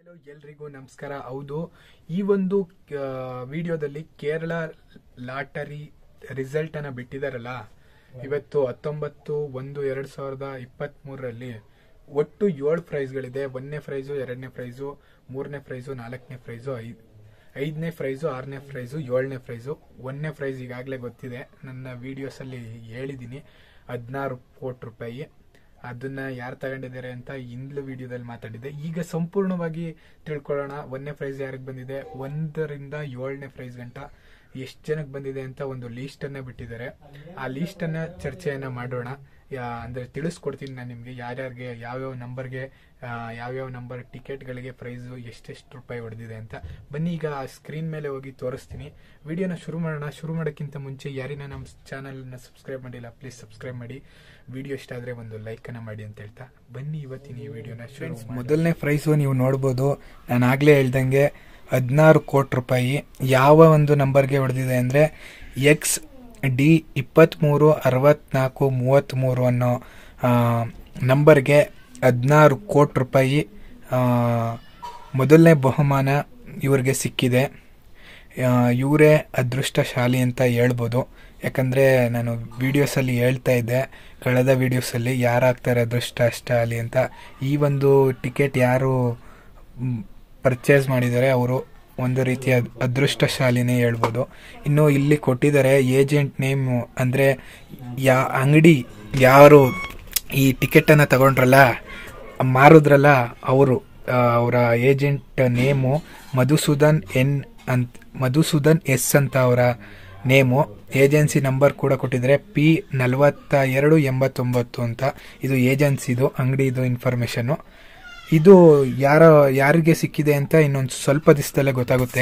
hello ಎಲ್ರಿಗೂ ನಮಸ್ಕಾರ ಹೌದು ಈ ಒಂದು ವಿಡಿಯೋದಲ್ಲಿ ಕೇರಳ ಲಾಟರಿ ರಿಸಲ್ಟ್ ಅನ್ನ ಬಿಟ್ಟಿದಾರಲ್ಲ ಇವತ್ತು ಹತ್ತೊಂಬತ್ತು ಒಂದು ಎರಡ್ ಸಾವಿರದ ಇಪ್ಪತ್ತ್ ಮೂರರಲ್ಲಿ ಒಟ್ಟು ಏಳು ಪ್ರೈಸ್ಗಳಿದೆ ಒಂದನೇ ಪ್ರೈಸು ಎರಡನೇ ಪ್ರೈಸು ಮೂರನೇ ಪ್ರೈಸು ನಾಲ್ಕನೇ ಪ್ರೈಸು ಐದು ಐದನೇ ಪ್ರೈಸು ಆರನೇ ಪ್ರೈಸು ಏಳನೇ ಪ್ರೈಸು ಒಂದನೇ ಪ್ರೈಸ್ ಈಗಾಗಲೇ ಗೊತ್ತಿದೆ ನನ್ನ ವಿಡಿಯೋಸ್ ಅಲ್ಲಿ ಹೇಳಿದ್ದೀನಿ ಹದಿನಾರು ಕೋಟಿ ರೂಪಾಯಿ ಅದನ್ನ ಯಾರು ತಗೊಂಡಿದ್ದಾರೆ ಅಂತ ಹಿಂದ್ಲು ವಿಡಿಯೋದಲ್ಲಿ ಮಾತಾಡಿದ್ದೆ ಈಗ ಸಂಪೂರ್ಣವಾಗಿ ತಿಳ್ಕೊಳ್ಳೋಣ ಒಂದನೇ ಪ್ರೈಸ್ ಯಾರಿಗೆ ಬಂದಿದೆ ಒಂದರಿಂದ ಏಳನೇ ಪ್ರೈಸ್ ಗಂಟ ಎಷ್ಟು ಜನಕ್ಕೆ ಬಂದಿದೆ ಅಂತ ಒಂದು ಲೀಸ್ಟ್ ಅನ್ನ ಬಿಟ್ಟಿದ್ದಾರೆ ಆ ಲೀಸ್ಟ್ ಅನ್ನ ಚರ್ಚೆಯನ್ನ ಮಾಡೋಣ ಯಾ- ಅಂದ್ರೆ ತಿಳಿಸ್ಕೊಡ್ತೀನಿ ನಾನು ನಿಮ್ಗೆ ಯಾರ್ಯಾರಿಗೆ ಯಾವ್ಯಾವ ನಂಬರ್ಗೆ ಯಾವ್ಯಾವ ನಂಬರ್ ಟಿಕೆಟ್ಗಳಿಗೆ ಪ್ರೈಸ್ ಎಷ್ಟೆಷ್ಟು ರೂಪಾಯಿ ಹೊಡೆದಿದೆ ಅಂತ ಬನ್ನಿ ಈಗ ಸ್ಕ್ರೀನ್ ಮೇಲೆ ಹೋಗಿ ತೋರಿಸ್ತೀನಿ ವಿಡಿಯೋನ ಶುರು ಮಾಡೋಣ ಶುರು ಮಾಡೋಕ್ಕಿಂತ ಮುಂಚೆ ಯಾರಿನ ನಮ್ಮ ಚಾನಲ್ನ ಸಬ್ಸ್ಕ್ರೈಬ್ ಮಾಡಿಲ್ಲ ಪ್ಲೀಸ್ ಸಬ್ಸ್ಕ್ರೈಬ್ ಮಾಡಿ ವಿಡಿಯೋ ಇಷ್ಟ ಆದ್ರೆ ಒಂದು ಲೈಕ್ ಅನ್ನ ಮಾಡಿ ಅಂತ ಹೇಳ್ತಾ ಬನ್ನಿ ಇವತ್ತಿನ ಈ ವಿಡಿಯೋನ ಶುರು ಮೊದಲನೇ ಪ್ರೈಸು ನೀವು ನೋಡ್ಬೋದು ನಾನು ಆಗ್ಲೇ ಹೇಳ್ದಂಗೆ ಹದಿನಾರು ಕೋಟಿ ರೂಪಾಯಿ ಯಾವ ಒಂದು ನಂಬರ್ಗೆ ಹೊಡೆದಿದೆ ಅಂದ್ರೆ ಎಕ್ಸ್ ಡಿ ಇಪ್ಪತ್ತ್ಮೂರು ಅರವತ್ನಾಲ್ಕು ಮೂವತ್ತ್ಮೂರು ಅನ್ನೋ ಆ, ನಂಬರ್ಗೆ ಹದಿನಾರು ಕೋಟಿ ರೂಪಾಯಿ ಆ, ಮೊದಲನೇ ಬಹುಮಾನ ಇವ್ರಿಗೆ ಸಿಕ್ಕಿದೆ ಇವರೇ ಅದೃಷ್ಟಶಾಲಿ ಅಂತ ಹೇಳ್ಬೋದು ಯಾಕಂದರೆ ನಾನು ವಿಡಿಯೋಸಲ್ಲಿ ಹೇಳ್ತಾ ಇದ್ದೆ ಕಳೆದ ವಿಡಿಯೋಸಲ್ಲಿ ಯಾರಾಗ್ತಾರೆ ಅದೃಷ್ಟಶಾಲಿ ಅಂತ ಈ ಒಂದು ಟಿಕೆಟ್ ಯಾರು ಪರ್ಚೇಸ್ ಮಾಡಿದ್ದಾರೆ ಅವರು ಒಂದು ರೀತಿಯ ಅದೃಷ್ಟಶಾಲಿನೇ ಹೇಳ್ಬೋದು ಇನ್ನು ಇಲ್ಲಿ ಕೊಟ್ಟಿದ್ದಾರೆ ಏಜೆಂಟ್ ನೇಮ್ ಅಂದರೆ ಯಾ ಅಂಗಡಿ ಯಾರು ಈ ಟಿಕೆಟನ್ನು ತಗೊಂಡ್ರಲ್ಲ ಮಾರಿದ್ರಲ್ಲ ಅವರು ಅವರ ಏಜೆಂಟ್ ನೇಮು ಮಧುಸೂದನ್ ಎನ್ ಅಂತ ಮಧುಸೂದನ್ ಎಸ್ ಅಂತ ಅವರ ನೇಮು ಏಜೆನ್ಸಿ ನಂಬರ್ ಕೂಡ ಕೊಟ್ಟಿದ್ದಾರೆ ಪಿ ನಲವತ್ತ ಎರಡು ಎಂಬತ್ತೊಂಬತ್ತು ಅಂತ ಇದು ಏಜೆನ್ಸಿದು ಅಂಗಡಿದು ಇನ್ಫಾರ್ಮೇಶನ್ನು ಇದು ಯಾರ ಯಾರಿಗೆ ಸಿಕ್ಕಿದೆ ಅಂತ ಇನ್ನೊಂದು ಸ್ವಲ್ಪ ದಿವಸದಲ್ಲೇ ಗೊತ್ತಾಗುತ್ತೆ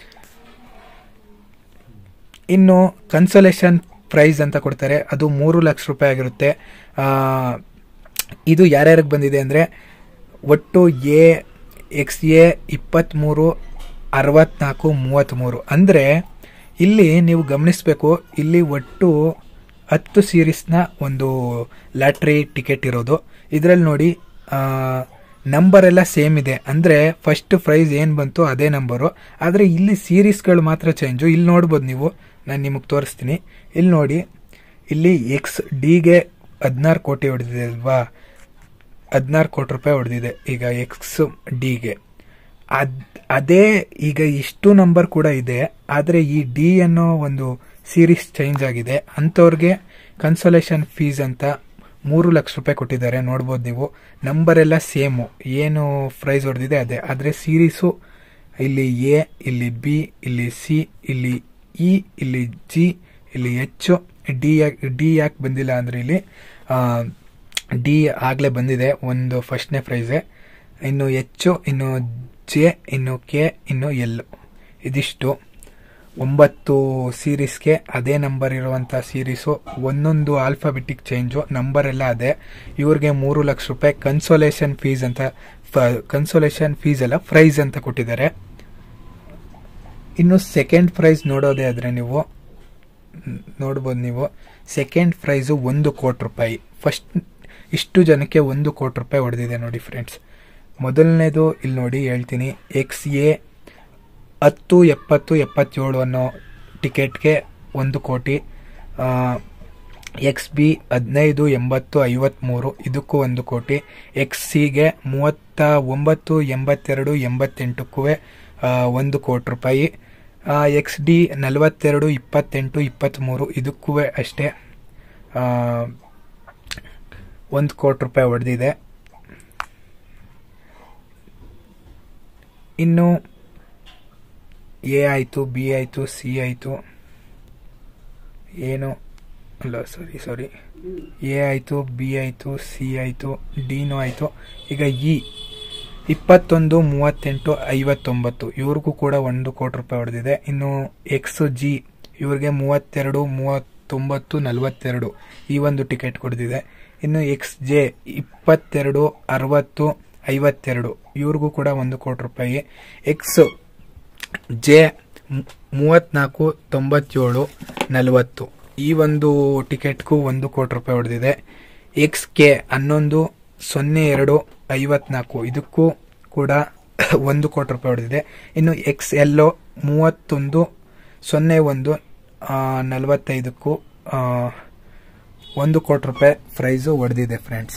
ಇನ್ನು ಕನ್ಸೋಲೇಷನ್ ಪ್ರೈಸ್ ಅಂತ ಕೊಡ್ತಾರೆ ಅದು ಮೂರು ಲಕ್ಷ ರೂಪಾಯಿ ಆಗಿರುತ್ತೆ ಆ, ಇದು ಯಾರ್ಯಾರಿಗೆ ಬಂದಿದೆ ಅಂದರೆ ಒಟ್ಟು ಎ ಎಕ್ಸ್ ಎ ಇಪ್ಪತ್ತ್ಮೂರು ಅರವತ್ನಾಲ್ಕು ಮೂವತ್ತ್ಮೂರು ಅಂದರೆ ಇಲ್ಲಿ ನೀವು ಗಮನಿಸಬೇಕು ಇಲ್ಲಿ ಒಟ್ಟು ಹತ್ತು ಸೀರೀಸ್ನ ಒಂದು ಲಾಟ್ರಿ ಟಿಕೆಟ್ ಇರೋದು ಇದರಲ್ಲಿ ನೋಡಿ ನಂಬರ್ ಎಲ್ಲ ಸೇಮ್ ಇದೆ ಅಂದರೆ ಫಸ್ಟ್ ಪ್ರೈಸ್ ಏನು ಬಂತು ಅದೇ ನಂಬರು ಆದರೆ ಇಲ್ಲಿ ಸೀರೀಸ್ಗಳು ಮಾತ್ರ ಚೇಂಜು ಇಲ್ಲಿ ನೋಡ್ಬೋದು ನೀವು ನಾನು ನಿಮಗೆ ತೋರಿಸ್ತೀನಿ ಇಲ್ಲಿ ನೋಡಿ ಇಲ್ಲಿ ಎಕ್ಸ್ ಡಿಗೆ ಹದಿನಾರು ಕೋಟಿ ಹೊಡೆದಿದೆ ಅಲ್ವಾ ಹದಿನಾರು ಕೋಟಿ ರೂಪಾಯಿ ಹೊಡೆದಿದೆ ಈಗ ಎಕ್ಸ್ ಡಿಗೆ ಅದ್ ಅದೇ ಈಗ ಇಷ್ಟು ನಂಬರ್ ಕೂಡ ಇದೆ ಆದರೆ ಈ ಡಿ ಅನ್ನೋ ಒಂದು ಸೀರೀಸ್ ಚೇಂಜ್ ಆಗಿದೆ ಅಂಥವ್ರಿಗೆ ಕನ್ಸೋಲೇಷನ್ ಫೀಸ್ ಅಂತ ಮೂರು ಲಕ್ಷ ರೂಪಾಯಿ ಕೊಟ್ಟಿದ್ದಾರೆ ನೋಡ್ಬೋದು ನೀವು ನಂಬರ್ ಎಲ್ಲ ಸೇಮು ಏನು ಪ್ರೈಸ್ ಹೊಡೆದಿದೆ ಅದೇ ಆದರೆ ಸೀರೀಸು ಇಲ್ಲಿ ಎ ಇಲ್ಲಿ ಬಿ ಇಲ್ಲಿ ಸಿ ಇಲ್ಲಿ ಇ ಇಲ್ಲಿ ಜಿ ಇಲ್ಲಿ ಎಚ್ ಡಿ ಯಾಕೆ ಡಿ ಯಾಕೆ ಬಂದಿಲ್ಲ ಅಂದರೆ ಇಲ್ಲಿ ಡಿ ಆಗಲೇ ಬಂದಿದೆ ಒಂದು ಫಸ್ಟ್ನೇ ಪ್ರೈಸೇ ಇನ್ನು ಎಚ್ ಇನ್ನು ಜೆ ಇನ್ನು ಕೆ ಇನ್ನು ಎಲ್ ಇದಿಷ್ಟು ಒಂಬತ್ತು ಸೀರೀಸ್ಗೆ ಅದೇ ನಂಬರ್ ಇರುವಂಥ ಸೀರೀಸು ಒಂದೊಂದು ಆಲ್ಫಾಬೆಟಿಕ್ ಚೇಂಜು ನಂಬರ್ ಎಲ್ಲ ಅದೇ ಇವ್ರಿಗೆ ಮೂರು ಲಕ್ಷ ರೂಪಾಯಿ ಕನ್ಸೋಲೇಷನ್ ಫೀಸ್ ಅಂತ ಕನ್ಸೋಲೇಷನ್ ಫೀಸ್ ಎಲ್ಲ ಪ್ರೈಸ್ ಅಂತ ಕೊಟ್ಟಿದ್ದಾರೆ ಇನ್ನು ಸೆಕೆಂಡ್ ಪ್ರೈಸ್ ನೋಡೋದೇ ಆದರೆ ನೀವು ನ್- ನೋಡ್ಬೋದು ನೀವು ಸೆಕೆಂಡ್ ಪ್ರೈಸು ಒಂದು ಕೋಟಿ ರೂಪಾಯಿ ಫಸ್ಟ್ ಇಷ್ಟು ಜನಕ್ಕೆ ಒಂದು ಕೋಟಿ ರೂಪಾಯಿ ಹೊಡೆದಿದೆ ನೋಡಿ ಫ್ರೆಂಡ್ಸ್ ಮೊದಲನೇದು ಇಲ್ಲಿ ನೋಡಿ ಹೇಳ್ತೀನಿ ಎಕ್ಸ್ ಎ ಹತ್ತು ಎಪ್ಪತ್ತು ಎಪ್ಪತ್ತೇಳು ಅನ್ನೋ ಟಿಕೆಟ್ಗೆ ಒಂದು ಕೋಟಿ ಎಕ್ಸ್ ಬಿ ಹದಿನೈದು ಎಂಬತ್ತು ಐವತ್ತ್ಮೂರು ಇದಕ್ಕೂ ಒಂದು ಕೋಟಿ ಎಕ್ಸ್ ಸಿಗೆ ಮೂವತ್ತ ಒಂಬತ್ತು ಎಂಬತ್ತೆರಡು ಎಂಬತ್ತೆಂಟಕ್ಕೂ ಒಂದು ಕೋಟಿ ರೂಪಾಯಿ ಎಕ್ಸ್ ಡಿ ನಲವತ್ತೆರಡು ಇಪ್ಪತ್ತೆಂಟು ಇಪ್ಪತ್ತ್ಮೂರು ಇದಕ್ಕೂ ಅಷ್ಟೇ ಒಂದು ಕೋಟಿ ರೂಪಾಯಿ ಹೊಡೆದಿದೆ ಇನ್ನು ಎ ಆಯಿತು ಬಿ ಆಯಿತು ಸಿ ಆಯಿತು ಏನು ಅಲ್ಲ ಸಾರಿ ಸಾರಿ ಎ ಆಯಿತು ಬಿ ಆಯಿತು ಸಿ ಆಯಿತು ಡಿನೂ ಆಯಿತು ಈಗ ಇ ಇಪ್ಪತ್ತೊಂದು ಮೂವತ್ತೆಂಟು ಐವತ್ತೊಂಬತ್ತು ಇವ್ರಿಗೂ ಕೂಡ ಒಂದು ಕೋಟಿ ರೂಪಾಯಿ ಹೊಡೆದಿದೆ ಇನ್ನು ಎಕ್ಸ್ ಜಿ ಇವ್ರಿಗೆ ಮೂವತ್ತೆರಡು ಮೂವತ್ತೊಂಬತ್ತು ನಲವತ್ತೆರಡು ಈ ಒಂದು ಟಿಕೆಟ್ ಕೊಡ್ದಿದೆ ಇನ್ನು ಎಕ್ಸ್ ಜೆ ಇಪ್ಪತ್ತೆರಡು ಅರವತ್ತು ಐವತ್ತೆರಡು ಇವ್ರಿಗೂ ಕೂಡ ಒಂದು ಕೋಟಿ ರೂಪಾಯಿ ಎಕ್ಸ್ ಜೆ ಮು- ಮೂವತ್ನಾಲ್ಕು ತೊಂಬತ್ತೇಳು ನಲವತ್ತು ಈ ಒಂದು ಟಿಕೆಟ್ಗೂ ಒಂದು ಕೋಟಿ ರೂಪಾಯಿ ಹೊಡೆದಿದೆ ಎಕ್ಸ್ ಕೆ ಹನ್ನೊಂದು ಸೊನ್ನೆ ಎರಡು ಐವತ್ನಾಲ್ಕು ಇದಕ್ಕೂ ಕೂಡ ಒಂದು ಕೋಟಿ ರೂಪಾಯಿ ಹೊಡೆದಿದೆ ಇನ್ನು ಎಕ್ಸ್ ಎಲ್ಲೋ ಮೂವತ್ತೊಂದು ಸೊನ್ನೆ ಒಂದು ಆ, ನಲವತ್ತೈದಕ್ಕೂ ಆ, ಒಂದು ಕೋಟಿ ರೂಪಾಯಿ ಪ್ರೈಸು ಹೊಡೆದಿದೆ ಫ್ರೆಂಡ್ಸ್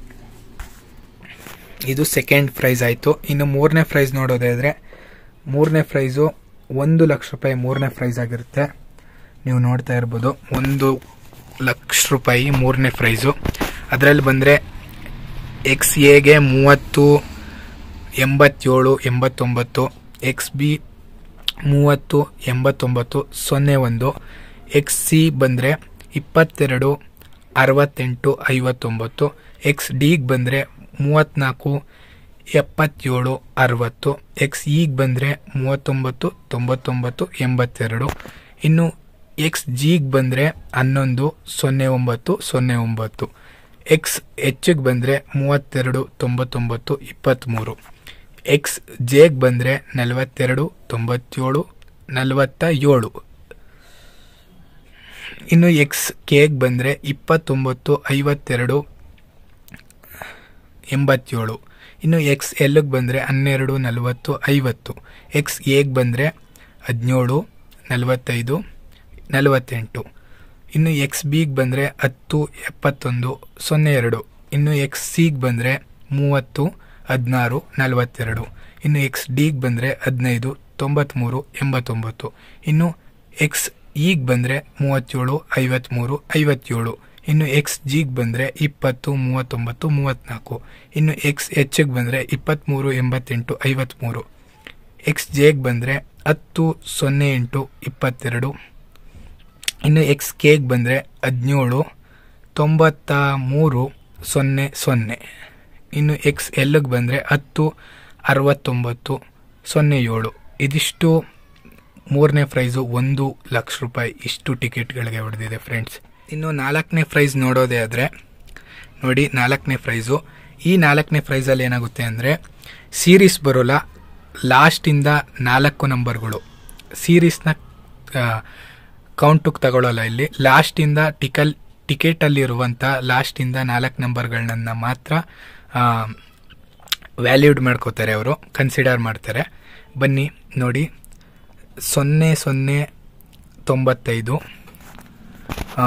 ಇದು ಸೆಕೆಂಡ್ ಪ್ರೈಸ್ ಆಯಿತು ಇನ್ನು ಮೂರನೇ ಪ್ರೈಸ್ ನೋಡೋದಾದರೆ ಮೂರನೇ ಪ್ರೈಸು ಒಂದು ಲಕ್ಷ ರೂಪಾಯಿ ಮೂರನೇ ಪ್ರೈಸ್ ಆಗಿರುತ್ತೆ ನೀವು ನೋಡ್ತಾ ಇರ್ಬೋದು ಒಂದು ಲಕ್ಷ ರೂಪಾಯಿ ಮೂರನೇ ಪ್ರೈಸು ಅದರಲ್ಲಿ ಬಂದರೆ ಎಕ್ಸ್ ಎಗೆ ಮೂವತ್ತು ಎಂಬತ್ತೇಳು ಎಂಬತ್ತೊಂಬತ್ತು ಎಕ್ಸ್ ಬಿ ಮೂವತ್ತು ಎಂಬತ್ತೊಂಬತ್ತು ಸೊನ್ನೆ ಒಂದು ಎಕ್ಸ್ ಸಿ ಬಂದರೆ ಇಪ್ಪತ್ತೆರಡು ಅರವತ್ತೆಂಟು ಐವತ್ತೊಂಬತ್ತು ಎಕ್ಸ್ ಡಿಗೆ ಬಂದರೆ ಮೂವತ್ತ್ನಾಲ್ಕು ಎಪ್ಪತ್ತೇಳು ಅರವತ್ತು ಎಕ್ಸ್ ಇಗೆ ಬಂದರೆ ಮೂವತ್ತೊಂಬತ್ತು ತೊಂಬತ್ತೊಂಬತ್ತು ಎಂಬತ್ತೆರಡು ಇನ್ನು ಎಕ್ಸ್ ಜಿಗೆ ಬಂದರೆ ಹನ್ನೊಂದು ಸೊನ್ನೆ ಒಂಬತ್ತು ಸೊನ್ನೆ ಒಂಬತ್ತು ಎಕ್ಸ್ ಎಚ್ಗೆ ಬಂದರೆ ಮೂವತ್ತೆರಡು ತೊಂಬತ್ತೊಂಬತ್ತು ಇಪ್ಪತ್ತ್ಮೂರು ಎಕ್ಸ್ ಜೆಗೆ ಬಂದರೆ ನಲವತ್ತೆರಡು ತೊಂಬತ್ತೇಳು ನಲವತ್ತ ಏಳು ಇನ್ನು ಎಕ್ಸ್ ಕೆಗೆ ಬಂದರೆ ಇಪ್ಪತ್ತೊಂಬತ್ತು ಐವತ್ತೆರಡು ಎಂಬತ್ತೇಳು ಇನ್ನು ಎಕ್ಸ್ ಎಲ್ಗೆ ಬಂದರೆ ಹನ್ನೆರಡು ನಲವತ್ತು ಐವತ್ತು ಎಕ್ಸ್ ಎಗೆ ಬಂದರೆ ಹದಿನೇಳು ನಲವತ್ತೈದು ನಲವತ್ತೆಂಟು ಇನ್ನು ಎಕ್ಸ್ ಬಿಗೆ ಬಂದರೆ ಹತ್ತು ಎಪ್ಪತ್ತೊಂದು ಸೊನ್ನೆ ಎರಡು ಇನ್ನು ಎಕ್ಸ್ ಸಿಗೆ ಬಂದರೆ ಮೂವತ್ತು ಹದಿನಾರು ನಲವತ್ತೆರಡು ಇನ್ನು ಎಕ್ಸ್ ಡಿಗೆ ಬಂದರೆ ಹದಿನೈದು ತೊಂಬತ್ತ್ಮೂರು ಎಂಬತ್ತೊಂಬತ್ತು ಇನ್ನು ಎಕ್ಸ್ ಇಗೆ ಬಂದರೆ ಮೂವತ್ತೇಳು ಐವತ್ತ್ಮೂರು ಐವತ್ತೇಳು ಇನ್ನು ಎಕ್ಸ್ ಜಿಗೆ ಬಂದರೆ ಇಪ್ಪತ್ತು ಮೂವತ್ತೊಂಬತ್ತು ಮೂವತ್ತ್ನಾಲ್ಕು ಇನ್ನು ಎಕ್ಸ್ ಎಚ್ಗೆ ಬಂದರೆ ಇಪ್ಪತ್ತ್ಮೂರು ಎಂಬತ್ತೆಂಟು ಐವತ್ತ್ಮೂರು ಎಕ್ಸ್ ಜೆಗೆ ಬಂದರೆ ಹತ್ತು ಸೊನ್ನೆ ಎಂಟು ಇಪ್ಪತ್ತೆರಡು ಇನ್ನು ಎಕ್ಸ್ ಕೆಗೆ ಬಂದರೆ ಹದಿನೇಳು ತೊಂಬತ್ತ ಮೂರು ಸೊನ್ನೆ ಸೊನ್ನೆ ಇನ್ನು ಎಕ್ಸ್ ಎಲ್ಗೆ ಬಂದರೆ ಹತ್ತು ಅರವತ್ತೊಂಬತ್ತು ಸೊನ್ನೆ ಏಳು ಇದಿಷ್ಟು ಮೂರನೇ ಪ್ರೈಸು ಒಂದು ಲಕ್ಷ ರೂಪಾಯಿ ಇಷ್ಟು ಟಿಕೆಟ್ಗಳಿಗೆ ಹೊಡೆದಿದೆ ಫ್ರೆಂಡ್ಸ್ ಇನ್ನು ನಾಲ್ಕನೇ ಪ್ರೈಸ್ ನೋಡೋದೇ ಆದರೆ ನೋಡಿ ನಾಲ್ಕನೇ ಪ್ರೈಸು ಈ ನಾಲ್ಕನೇ ಪ್ರೈಸಲ್ಲಿ ಏನಾಗುತ್ತೆ ಅಂದರೆ ಸೀರೀಸ್ ಬರೋಲ್ಲ ಲಾಸ್ಟಿಂದ ನಾಲ್ಕು ನಂಬರ್ಗಳು ಸೀರೀಸ್ನ ಕೌಂಟಿಗೆ ತಗೊಳ್ಳೋಲ್ಲ ಇಲ್ಲಿ ಲಾಸ್ಟಿಂದ ಟಿಕಲ್ ಟಿಕೆಟಲ್ಲಿರುವಂಥ ಲಾಸ್ಟಿಂದ ನಾಲ್ಕು ನಂಬರ್ಗಳನ್ನ ಮಾತ್ರ ವ್ಯಾಲ್ಯೂಡ್ ಮಾಡ್ಕೋತಾರೆ ಅವರು ಕನ್ಸಿಡರ್ ಮಾಡ್ತಾರೆ ಬನ್ನಿ ನೋಡಿ ಸೊನ್ನೆ ಸೊನ್ನೆ ತೊಂಬತ್ತೈದು ಆ,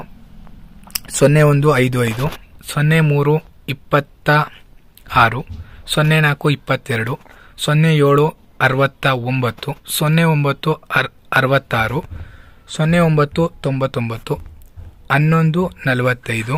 ಸೊನ್ನೆ ಒಂದು ಐದು ಐದು ಸೊನ್ನೆ ಮೂರು ಇಪ್ಪತ್ತ ಆರು ಸೊನ್ನೆ ನಾಲ್ಕು ಇಪ್ಪತ್ತೆರಡು ಸೊನ್ನೆ ಏಳು ಅರವತ್ತ ಒಂಬತ್ತು ಸೊನ್ನೆ ಒಂಬತ್ತು ಅರ್ ಅರವತ್ತಾರು ಸೊನ್ನೆ ಒಂಬತ್ತು ತೊಂಬತ್ತೊಂಬತ್ತು ಹನ್ನೊಂದು ನಲವತ್ತೈದು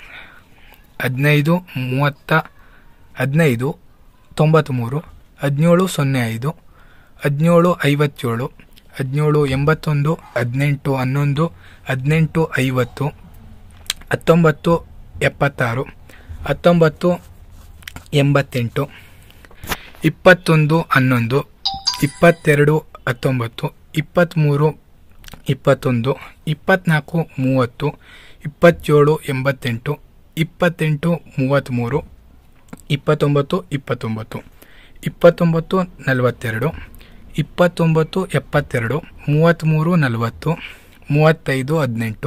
ಹದಿನೈದು ಮೂವತ್ತ ಹದಿನೈದು ತೊಂಬತ್ತ್ಮೂರು ಹದಿನೇಳು ಸೊನ್ನೆ ಐದು ಹದಿನೇಳು ಐವತ್ತೇಳು ಹದಿನೇಳು ಎಂಬತ್ತೊಂದು ಹದಿನೆಂಟು ಹನ್ನೊಂದು ಹದಿನೆಂಟು ಐವತ್ತು ಹತ್ತೊಂಬತ್ತು ಎಪ್ಪತ್ತಾರು ಹತ್ತೊಂಬತ್ತು ಎಂಬತ್ತೆಂಟು ಇಪ್ಪತ್ತೊಂದು ಹನ್ನೊಂದು ಇಪ್ಪತ್ತೆರಡು ಹತ್ತೊಂಬತ್ತು ಇಪ್ಪತ್ತ್ಮೂರು ಇಪ್ಪತ್ತೊಂದು ಇಪ್ಪತ್ತ್ನಾಲ್ಕು ಮೂವತ್ತು ಇಪ್ಪತ್ತೇಳು ಎಂಬತ್ತೆಂಟು ಇಪ್ಪತ್ತೆಂಟು ಮೂವತ್ತ್ಮೂರು ಇಪ್ಪತ್ತೊಂಬತ್ತು ಇಪ್ಪತ್ತೊಂಬತ್ತು ಇಪ್ಪತ್ತೊಂಬತ್ತು ನಲವತ್ತೆರಡು ಇಪ್ಪತ್ತೊಂಬತ್ತು ಎಪ್ಪತ್ತೆರಡು ಮೂವತ್ತ್ಮೂರು ನಲವತ್ತು ಮೂವತ್ತೈದು ಹದಿನೆಂಟು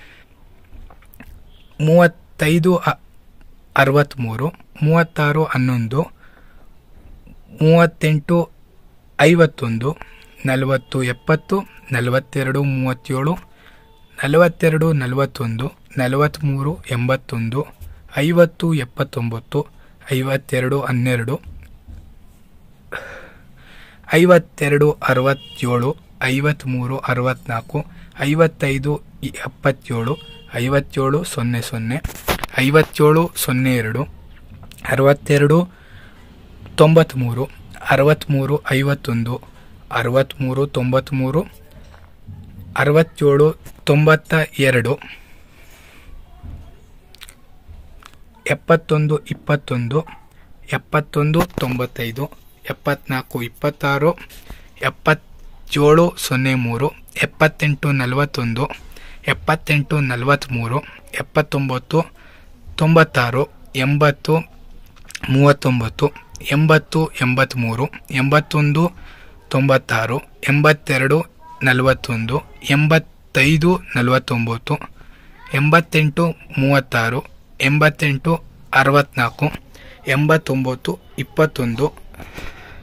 ಮೂವತ್ತೈದು ಅ- ಅರವತ್ತ್ಮೂರು ಮೂವತ್ತಾರು ಹನ್ನೊಂದು ಮೂವತ್ತೆಂಟು ಐವತ್ತೊಂದು ನಲವತ್ತು ಎಪ್ಪತ್ತು ನಲವತ್ತೆರಡು ಮೂವತ್ತೇಳು ನಲವತ್ತೆರಡು ನಲವತ್ತೊಂದು ನಲವತ್ತ್ಮೂರು ಎಂಬತ್ತೊಂದು ಐವತ್ತು ಎಪ್ಪತ್ತೊಂಬತ್ತು ಐವತ್ತೆರಡು ಹನ್ನೆರಡು ಐವತ್ತೆರಡು ಅರವತ್ತೇಳು ಐವತ್ತ್ಮೂರು ಅರವತ್ತ್ನಾಲ್ಕು ಐವತ್ತೈದು ಎಪ್ಪತ್ತೇಳು ಐವತ್ತೇಳು ಸೊನ್ನೆ ಸೊನ್ನೆ ಐವತ್ತೇಳು ಸೊನ್ನೆ ಎರಡು ಅರವತ್ತೆರಡು ತೊಂಬತ್ತ್ಮೂರು ಅರವತ್ತ್ಮೂರು ಐವತ್ತೊಂದು ಅರವತ್ತ್ಮೂರು ತೊಂಬತ್ತ್ಮೂರು ಅರವತ್ತೇಳು ತೊಂಬತ್ತ ಎರಡು ಎಪ್ಪತ್ತೊಂದು ಇಪ್ಪತ್ತೊಂದು ಎಪ್ಪತ್ತೊಂದು ತೊಂಬತ್ತೈದು ಎಪ್ಪತ್ನಾಲ್ಕು ಇಪ್ಪತ್ತಾರು ಎಪ್ಪತ್ತೇಳು ಸೊನ್ನೆ ಮೂರು ಎಪ್ಪತ್ತೆಂಟು ನಲವತ್ತೊಂದು ಎಪ್ಪತ್ತೆಂಟು ನಲವತ್ತ್ಮೂರು ಎಪ್ಪತ್ತೊಂಬತ್ತು ತೊಂಬತ್ತಾರು ಎಂಬತ್ತು ಮೂವತ್ತೊಂಬತ್ತು ಎಂಬತ್ತು ಎಂಬತ್ತ್ಮೂರು ಎಂಬತ್ತೊಂದು ತೊಂಬತ್ತಾರು ಎಂಬತ್ತೆರಡು ನಲವತ್ತೊಂದು ಎಂಬತ್ತೈದು ನಲವತ್ತೊಂಬತ್ತು ಎಂಬತ್ತೆಂಟು ಮೂವತ್ತಾರು ಎಂಬತ್ತೆಂಟು ಅರವತ್ತ್ನಾಲ್ಕು ಎಂಬತ್ತೊಂಬತ್ತು ಇಪ್ಪತ್ತೊಂದು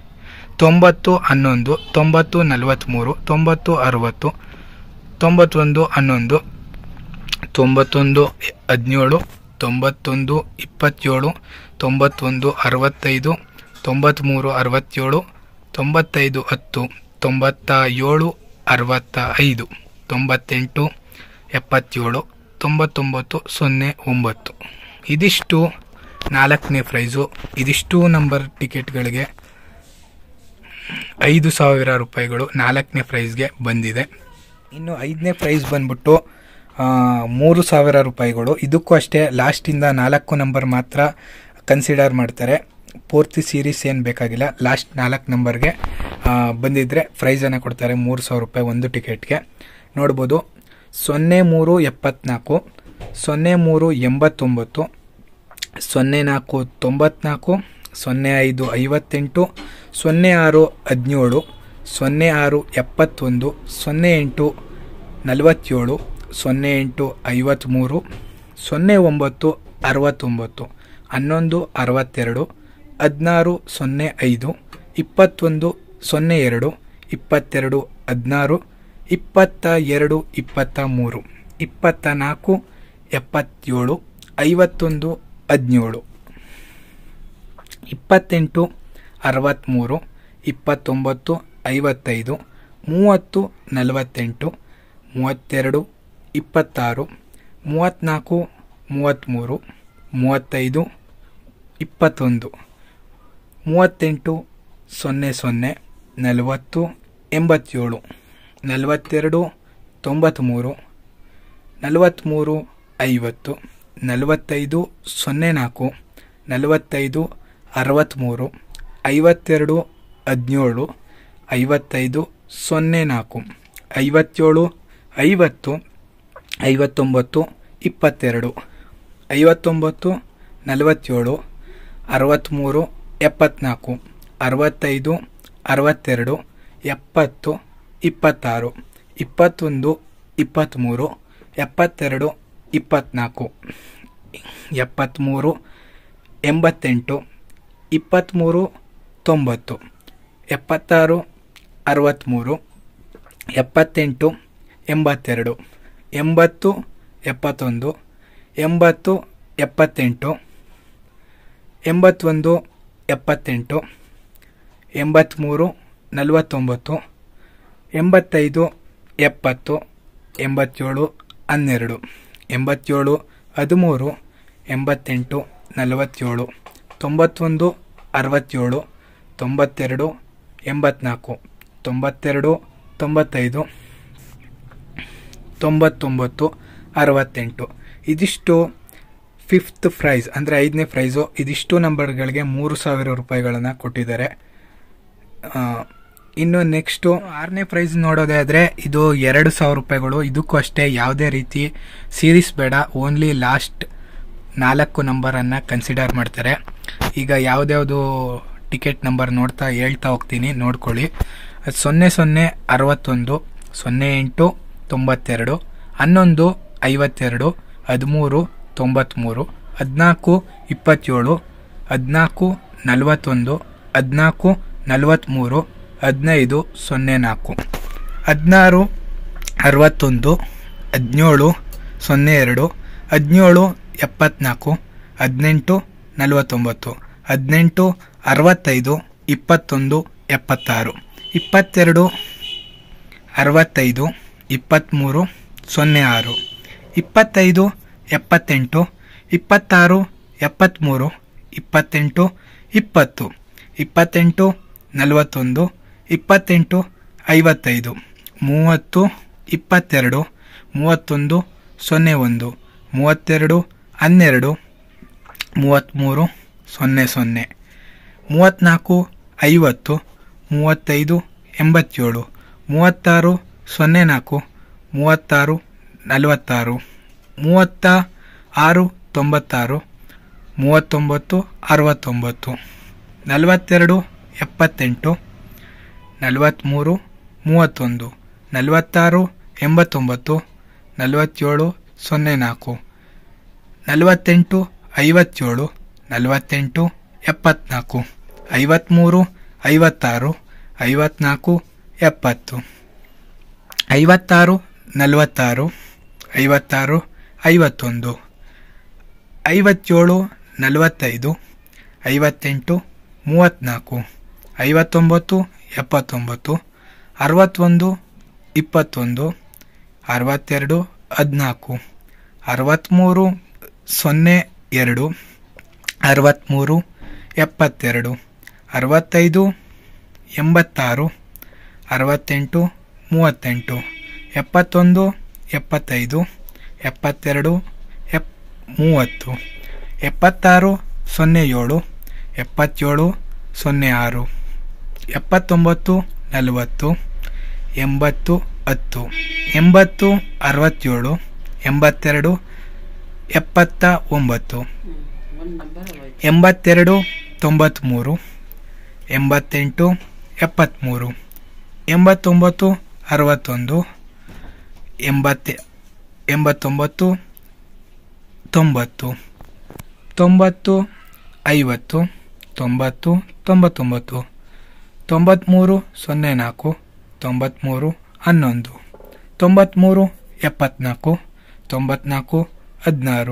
ತೊಂಬತ್ತು ಹನ್ನೊಂದು ತೊಂಬತ್ತು ನಲವತ್ತ್ಮೂರು ತೊಂಬತ್ತು ಅರವತ್ತು ತೊಂಬತ್ತೊಂದು ಹನ್ನೊಂದು ತೊಂಬತ್ತೊಂದು ಹದಿನೇಳು ತೊಂಬತ್ತೊಂದು ಇಪ್ಪತ್ತೇಳು ತೊಂಬತ್ತೊಂದು ಅರವತ್ತೈದು ತೊಂಬತ್ತ್ಮೂರು ಅರವತ್ತೇಳು ತೊಂಬತ್ತೈದು ಹತ್ತು ತೊಂಬತ್ತ ಏಳು ಅರವತ್ತ ಐದು ತೊಂಬತ್ತೆಂಟು ಎಪ್ಪತ್ತೇಳು ತೊಂಬತ್ತೊಂಬತ್ತು ಸೊನ್ನೆ ಒಂಬತ್ತು ಇದಿಷ್ಟು ನಾಲ್ಕನೇ ಪ್ರೈಸು ಇದಿಷ್ಟು ನಂಬರ್ ಟಿಕೆಟ್ಗಳಿಗೆ ಐದು ಸಾವಿರ ರೂಪಾಯಿಗಳು ನಾಲ್ಕನೇ ಪ್ರೈಸ್ಗೆ ಬಂದಿದೆ ಇನ್ನು ಐದನೇ ಪ್ರೈಸ್ ಬಂದ್ಬಿಟ್ಟು ಆ, ಮೂರು ಸಾವಿರ ರೂಪಾಯಿಗಳು ಇದಕ್ಕೂ ಅಷ್ಟೇ ಲಾಸ್ಟಿಂದ ನಾಲ್ಕು ನಂಬರ್ ಮಾತ್ರ ಕನ್ಸಿಡರ್ ಮಾಡ್ತಾರೆ ಪೂರ್ತಿ ಸೀರೀಸ್ ಏನು ಬೇಕಾಗಿಲ್ಲ ಲಾಸ್ಟ್ ನಾಲ್ಕು ನಂಬರ್ಗೆ ಬಂದಿದ್ದರೆ ಪ್ರೈಸನ್ನು ಕೊಡ್ತಾರೆ ಮೂರು ಸಾವಿರ ರೂಪಾಯಿ ಒಂದು ಟಿಕೆಟ್ಗೆ ನೋಡ್ಬೋದು ಸೊನ್ನೆ ಮೂರು ಎಪ್ಪತ್ನಾಲ್ಕು ಸೊನ್ನೆ ಮೂರು ಎಂಬತ್ತೊಂಬತ್ತು ಸೊನ್ನೆ ನಾಲ್ಕು ತೊಂಬತ್ನಾಲ್ಕು ಸೊನ್ನೆ ಐದು ಐವತ್ತೆಂಟು ಸೊನ್ನೆ ಆರು ಹದಿನೇಳು ಸೊನ್ನೆ ಆರು ಎಪ್ಪತ್ತೊಂದು ಸೊನ್ನೆ ಎಂಟು ನಲವತ್ತೇಳು ಸೊನ್ನೆ ಎಂಟು ಐವತ್ತ್ಮೂರು ಸೊನ್ನೆ ಒಂಬತ್ತು ಅರವತ್ತೊಂಬತ್ತು ಹನ್ನೊಂದು ಅರವತ್ತೆರಡು ಹದಿನಾರು ಸೊನ್ನೆ ಐದು ಇಪ್ಪತ್ತೊಂದು ಸೊನ್ನೆ ಎರಡು ಇಪ್ಪತ್ತೆರಡು ಹದಿನಾರು ಇಪ್ಪತ್ತ ಎರಡು ಇಪ್ಪತ್ತ ಮೂರು ಇಪ್ಪತ್ತ ನಾಲ್ಕು ಎಪ್ಪತ್ತೇಳು ಐವತ್ತೊಂದು ಹದಿನೇಳು ಇಪ್ಪತ್ತೆಂಟು ಅರವತ್ತ್ಮೂರು ಇಪ್ಪತ್ತೊಂಬತ್ತು ಐವತ್ತೈದು ಮೂವತ್ತು ನಲವತ್ತೆಂಟು ಮೂವತ್ತೆರಡು ಇಪ್ಪತ್ತಾರು ಮೂವತ್ತ್ನಾಲ್ಕು ಮೂವತ್ತ್ಮೂರು ಮೂವತ್ತೈದು ಇಪ್ಪತ್ತೊಂದು ಮೂವತ್ತೆಂಟು ಸೊನ್ನೆ ಸೊನ್ನೆ ನಲವತ್ತು ಎಂಬತ್ತೇಳು ನಲವತ್ತೆರಡು ತೊಂಬತ್ತ್ಮೂರು ನಲವತ್ತ್ಮೂರು ಐವತ್ತು ನಲವತ್ತೈದು ಸೊನ್ನೆ ನಾಲ್ಕು ನಲವತ್ತೈದು ಅರವತ್ತ್ಮೂರು ಐವತ್ತೆರಡು ಹದಿನೇಳು ಐವತ್ತೈದು ಸೊನ್ನೆ ನಾಲ್ಕು ಐವತ್ತೇಳು ಐವತ್ತು ಐವತ್ತೊಂಬತ್ತು ಇಪ್ಪತ್ತೆರಡು ಐವತ್ತೊಂಬತ್ತು ನಲವತ್ತೇಳು ಅರವತ್ತ್ಮೂರು ಎಪ್ಪತ್ನಾಲ್ಕು ಅರವತ್ತೈದು ಅರವತ್ತೆರಡು ಎಪ್ಪತ್ತು ಇಪ್ಪತ್ತಾರು ಇಪ್ಪತ್ತೊಂದು ಇಪ್ಪತ್ತ್ಮೂರು ಎಪ್ಪತ್ತೆರಡು ಇಪ್ಪತ್ತ್ನಾಲ್ಕು ಎಪ್ಪತ್ತ್ಮೂರು ಎಂಬತ್ತೆಂಟು ಇಪ್ಪತ್ತ್ಮೂರು ತೊಂಬತ್ತು ಎಪ್ಪತ್ತಾರು ಅರವತ್ತ್ಮೂರು ಎಪ್ಪತ್ತೆಂಟು ಎಂಬತ್ತೆರಡು ಎಂಬತ್ತು ಎಪ್ಪತ್ತೊಂದು ಎಂಬತ್ತು ಎಪ್ಪತ್ತೆಂಟು ಎಂಬತ್ತೊಂದು ಎಪ್ಪತ್ತೆಂಟು ಎಂಬತ್ತ್ಮೂರು ನಲವತ್ತೊಂಬತ್ತು ಎಂಬತ್ತೈದು ಎಪ್ಪತ್ತು ಎಂಬತ್ತೇಳು ಹನ್ನೆರಡು ಎಂಬತ್ತೇಳು ಹದಿಮೂರು ಎಂಬತ್ತೆಂಟು ನಲವತ್ತೇಳು ತೊಂಬತ್ತೊಂದು ಅರವತ್ತೇಳು ತೊಂಬತ್ತೆರಡು ಎಂಬತ್ನಾಲ್ಕು ತೊಂಬತ್ತೆರಡು ತೊಂಬತ್ತೈದು ತೊಂಬತ್ತೊಂಬತ್ತು ಅರವತ್ತೆಂಟು ಇದಿಷ್ಟು ಫಿಫ್ತ್ ಪ್ರೈಸ್ ಅಂದರೆ ಐದನೇ ಪ್ರೈಸು ಇದಿಷ್ಟು ನಂಬರ್ಗಳಿಗೆ ಮೂರು ಸಾವಿರ ರೂಪಾಯಿಗಳನ್ನು ಕೊಟ್ಟಿದ್ದಾರೆ ಆ, ಇನ್ನು ನೆಕ್ಸ್ಟು ಆರನೇ ಪ್ರೈಸ್ ನೋಡೋದೇ ಆದರೆ ಇದು ಎರಡು ಸಾವಿರ ರೂಪಾಯಿಗಳು ಇದಕ್ಕೂ ಅಷ್ಟೇ ಯಾವುದೇ ರೀತಿ ಸೀರೀಸ್ ಬೇಡ ಓನ್ಲಿ ಲಾಸ್ಟ್ ನಾಲ್ಕು ನಂಬರನ್ನು ಕನ್ಸಿಡರ್ ಮಾಡ್ತಾರೆ ಈಗ ಯಾವ್ದ್ಯಾವುದು ಟಿಕೆಟ್ ನಂಬರ್ ನೋಡ್ತಾ ಹೇಳ್ತಾ ಹೋಗ್ತೀನಿ ನೋಡ್ಕೊಳ್ಳಿ ಅದು ಸೊನ್ನೆ ಸೊನ್ನೆ ಅರವತ್ತೊಂದು ಸೊನ್ನೆ ಎಂಟು ತೊಂಬತ್ತೆರಡು ಹನ್ನೊಂದು ಐವತ್ತೆರಡು ಹದಿಮೂರು ತೊಂಬತ್ತ್ಮೂರು ಹದಿನಾಲ್ಕು ಇಪ್ಪತ್ತೇಳು ಹದಿನಾಲ್ಕು ನಲವತ್ತೊಂದು ಹದಿನಾಲ್ಕು ನಲವತ್ತ್ಮೂರು ಹದಿನೈದು ಸೊನ್ನೆ ನಾಲ್ಕು ಹದಿನಾರು ಅರವತ್ತೊಂದು ಹದಿನೇಳು ಸೊನ್ನೆ ಎರಡು ಹದಿನೇಳು ಎಪ್ಪತ್ನಾಲ್ಕು ಹದಿನೆಂಟು ನಲವತ್ತೊಂಬತ್ತು ಹದಿನೆಂಟು ಅರವತ್ತೈದು ಇಪ್ಪತ್ತೊಂದು ಎಪ್ಪತ್ತಾರು ಇಪ್ಪತ್ತೆರಡು ಅರವತ್ತೈದು ಇಪ್ಪತ್ತ್ಮೂರು ಸೊನ್ನೆ ಆರು ಇಪ್ಪತ್ತೈದು ಎಪ್ಪತ್ತೆಂಟು ಇಪ್ಪತ್ತಾರು ಎಪ್ಪತ್ತ್ಮೂರು ಇಪ್ಪತ್ತೆಂಟು ಇಪ್ಪತ್ತು ಇಪ್ಪತ್ತೆಂಟು ನಲವತ್ತೊಂದು ಇಪ್ಪತ್ತೆಂಟು ಐವತ್ತೈದು ಮೂವತ್ತು ಇಪ್ಪತ್ತೆರಡು ಮೂವತ್ತೊಂದು ಸೊನ್ನೆ ಒಂದು ಮೂವತ್ತೆರಡು ಹನ್ನೆರಡು ಮೂವತ್ತ್ಮೂರು ಸೊನ್ನೆ ಸೊನ್ನೆ ಮೂವತ್ತ್ನಾಲ್ಕು ಐವತ್ತು ಮೂವತ್ತೈದು ಎಂಬತ್ತೇಳು ಮೂವತ್ತಾರು ಸೊನ್ನೆ ನಾಲ್ಕು ಮೂವತ್ತಾರು ನಲವತ್ತಾರು ಮೂವತ್ತ ಆರು ತೊಂಬತ್ತಾರು ಮೂವತ್ತೊಂಬತ್ತು ಅರವತ್ತೊಂಬತ್ತು ನಲವತ್ತೆರಡು ಎಪ್ಪತ್ತೆಂಟು ನಲವತ್ತ್ಮೂರು ಮೂವತ್ತೊಂದು ನಲವತ್ತಾರು ಎಂಬತ್ತೊಂಬತ್ತು ನಲವತ್ತೇಳು ಸೊನ್ನೆ ನಾಲ್ಕು ನಲವತ್ತೆಂಟು ಐವತ್ತೇಳು ನಲವತ್ತೆಂಟು ಎಪ್ಪತ್ನಾಲ್ಕು ಐವತ್ತ್ಮೂರು ಐವತ್ತಾರು ಐವತ್ನಾಲ್ಕು ಎಪ್ಪತ್ತು ಐವತ್ತಾರು ನಲವತ್ತಾರು ಐವತ್ತಾರು ಐವತ್ತೊಂದು ಐವತ್ತೇಳು ನಲವತ್ತೈದು ಐವತ್ತೆಂಟು ಮೂವತ್ತ್ನಾಲ್ಕು ಐವತ್ತೊಂಬತ್ತು ಎಪ್ಪತ್ತೊಂಬತ್ತು ಅರವತ್ತೊಂದು ಇಪ್ಪತ್ತೊಂದು ಅರವತ್ತೆರಡು ಹದಿನಾಲ್ಕು ಅರವತ್ತ್ಮೂರು ಸೊನ್ನೆ ಎರಡು ಅರವತ್ತ್ಮೂರು ಎಪ್ಪತ್ತೆರಡು ಅರವತ್ತೈದು ಎಂಬತ್ತಾರು ಅರವತ್ತೆಂಟು ಮೂವತ್ತೆಂಟು ಎಪ್ಪತ್ತೊಂದು ಎಪ್ಪತ್ತೈದು ಎಪ್ಪತ್ತೆರಡು ಎಪ್ ಮೂವತ್ತು ಎಪ್ಪತ್ತಾರು ಸೊನ್ನೆ ಏಳು ಎಪ್ಪತ್ತೇಳು ಸೊನ್ನೆ ಆರು ಎಪ್ಪತ್ತೊಂಬತ್ತು ನಲವತ್ತು ಎಂಬತ್ತು ಹತ್ತು ಎಂಬತ್ತು ಅರವತ್ತೇಳು ಎಂಬತ್ತೆರಡು ಎಪ್ಪತ್ತ ಒಂಬತ್ತು ಎಂಬತ್ತೆರಡು ತೊಂಬತ್ತ್ಮೂರು ಎಂಬತ್ತೆಂಟು ಎಪ್ಪತ್ತ್ಮೂರು ಎಂಬತ್ತೊಂಬತ್ತು ಅರವತ್ತೊಂದು ಎಂಬತ್ತೆ ಎಂಬತ್ತೊಂಬತ್ತು ತೊಂಬತ್ತು ತೊಂಬತ್ತು ಐವತ್ತು ತೊಂಬತ್ತು ತೊಂಬತ್ತೊಂಬತ್ತು ತೊಂಬತ್ತ್ಮೂರು ಸೊನ್ನೆ ನಾಲ್ಕು ತೊಂಬತ್ತ್ಮೂರು ಹನ್ನೊಂದು ತೊಂಬತ್ತ್ಮೂರು ಎಪ್ಪತ್ನಾಲ್ಕು ತೊಂಬತ್ನಾಲ್ಕು ಹದಿನಾರು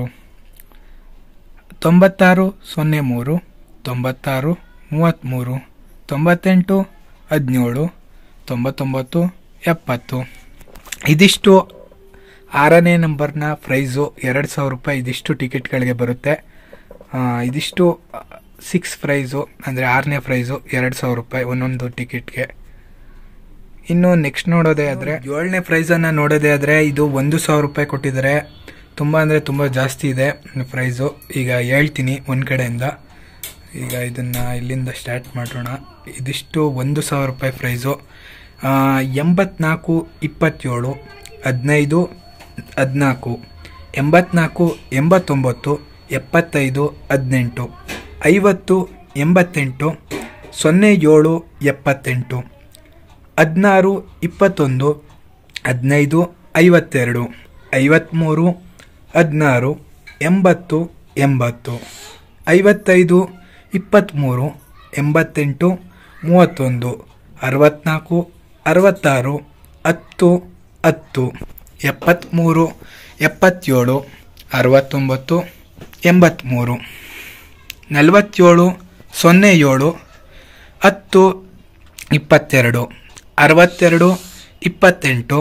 ತೊಂಬತ್ತಾರು ಸೊನ್ನೆ ಮೂರು ತೊಂಬತ್ತಾರು ಮೂವತ್ತ್ಮೂರು ತೊಂಬತ್ತೆಂಟು ಹದಿನೇಳು ತೊಂಬತ್ತೊಂಬತ್ತು ಎಪ್ಪತ್ತು ಇದಿಷ್ಟು ಆರನೇ ನಂಬರ್ನ ಪ್ರೈಸು ಎರಡು ಸಾವಿರ ರೂಪಾಯಿ ಇದಿಷ್ಟು ಟಿಕೆಟ್ಗಳಿಗೆ ಬರುತ್ತೆ ಆ, ಇದಿಷ್ಟು ಸಿಕ್ಸ್ ಪ್ರೈಸು ಅಂದರೆ ಆರನೇ ಪ್ರೈಸು ಎರಡು ಸಾವಿರ ರೂಪಾಯಿ ಒಂದೊಂದು ಟಿಕೆಟ್ಗೆ ಇನ್ನು ನೆಕ್ಸ್ಟ್ ನೋಡೋದೇ ಆದರೆ ಏಳನೇ ಪ್ರೈಸನ್ನು ನೋಡೋದೇ ಆದರೆ ಇದು ಒಂದು ಸಾವಿರ ರೂಪಾಯಿ ಕೊಟ್ಟಿದ್ದಾರೆ ತುಂಬ ಅಂದರೆ ತುಂಬ ಜಾಸ್ತಿ ಇದೆ ಪ್ರೈಸು ಈಗ ಹೇಳ್ತೀನಿ ಒಂದು ಕಡೆಯಿಂದ ಈಗ ಇದನ್ನು ಇಲ್ಲಿಂದ ಸ್ಟಾರ್ಟ್ ಮಾಡೋಣ ಇದಿಷ್ಟು ಒಂದು ಸಾವಿರ ರೂಪಾಯಿ ಪ್ರೈಸು ಆ, ಎಂಬತ್ನಾಲ್ಕು ಇಪ್ಪತ್ತೇಳು ಹದಿನೈದು ಹದಿನಾಲ್ಕು ಎಂಬತ್ನಾಲ್ಕು ಎಂಬತ್ತೊಂಬತ್ತು ಎಪ್ಪತ್ತೈದು ಹದಿನೆಂಟು ಐವತ್ತು ಎಂಬತ್ತೆಂಟು ಸೊನ್ನೆ ಏಳು ಎಪ್ಪತ್ತೆಂಟು ಹದಿನಾರು ಇಪ್ಪತ್ತೊಂದು ಹದಿನೈದು ಐವತ್ತೆರಡು ಐವತ್ತ್ಮೂರು ಹದಿನಾರು ಎಂಬತ್ತು ಎಂಬತ್ತು ಐವತ್ತೈದು ಇಪ್ಪತ್ತ್ಮೂರು ಎಂಬತ್ತೆಂಟು ಮೂವತ್ತೊಂದು ಅರವತ್ನಾಲ್ಕು ಅರವತ್ತಾರು ಹತ್ತು ಹತ್ತು ಎಪ್ಪತ್ತ್ಮೂರು ಎಪ್ಪತ್ತೇಳು ಅರವತ್ತೊಂಬತ್ತು ಎಂಬತ್ತ್ಮೂರು ನಲವತ್ತೇಳು ಸೊನ್ನೆ ಏಳು ಹತ್ತು ಇಪ್ಪತ್ತೆರಡು ಅರವತ್ತೆರಡು ಇಪ್ಪತ್ತೆಂಟು